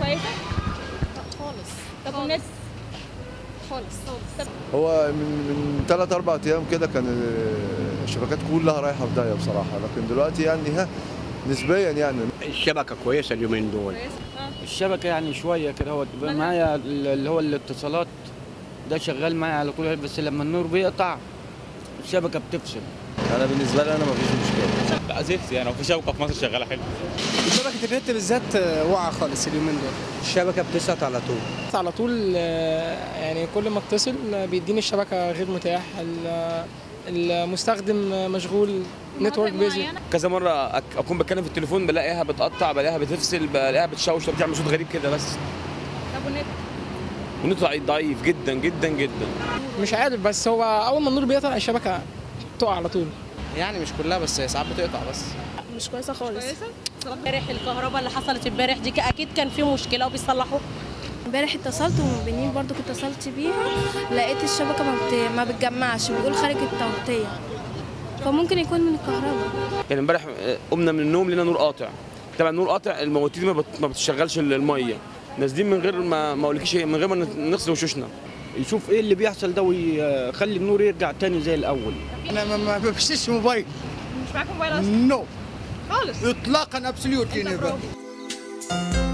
كويسه خالص طب والنت خالص طب هو من من ثلاث اربع ايام كده كان الشبكات كلها رايحه في داهيه بصراحه لكن دلوقتي يعني ها نسبيا يعني الشبكه كويسه اليومين دول كويسه اه الشبكه يعني شويه كده هو مالها؟ معايا اللي هو الاتصالات ده شغال معايا على طول بس لما النور بيقطع الشبكه بتفصل انا بالنسبه لي انا مفيش مشكله لا زفت يعني هو في شبكه في مصر شغاله حلو شبكة النت بالذات واقعة خالص اليومين دول الشبكه بتسعت على طول على طول آه، يعني كل ما اتصل آه، بيديني الشبكة غير متاح ال- المستخدم آه، مشغول نتورك مناطق بيزي معينة؟ كذا مره أك- اكون بتكلم في التليفون بلاقيها بتقطع بلاقيها بتفصل بلاقيها بتشوش بتعمل صوت غريب كده بس طب والنت والنت ضعيف- ضعيف جدا جدا جدا مش عارف بس هو أول ما النور بيقطع الشبكة تقع على طول يعني مش كلها بس ساعات بتقطع بس مش كويسة خالص كويسه امبارح الكهرباء اللي حصلت امبارح دي اكيد كان في مشكلة وبيصلحوها امبارح اتصلت ومبينين برضو كنت اتصلت بيها لقيت الشبكة ما, بت... ما بتجمعش بيقول خارج التغطية فممكن يكون من الكهرباء يعني امبارح آه، قمنا من النوم لقينا نور قاطع طبعا النور قاطع المواتير ما, بت... ما بتشغلش الميه نازلين من غير ما ما اقولكيش إيه، من غير ما نغسل وشوشنا يشوف ايه اللي بيحصل ده ويخلي النور يرجع تاني زي الاول أنا ما بمشيش موبايل مش معاكم موبايل اصلا نو خالص إطلاقا أبسوليوتلي انت برو.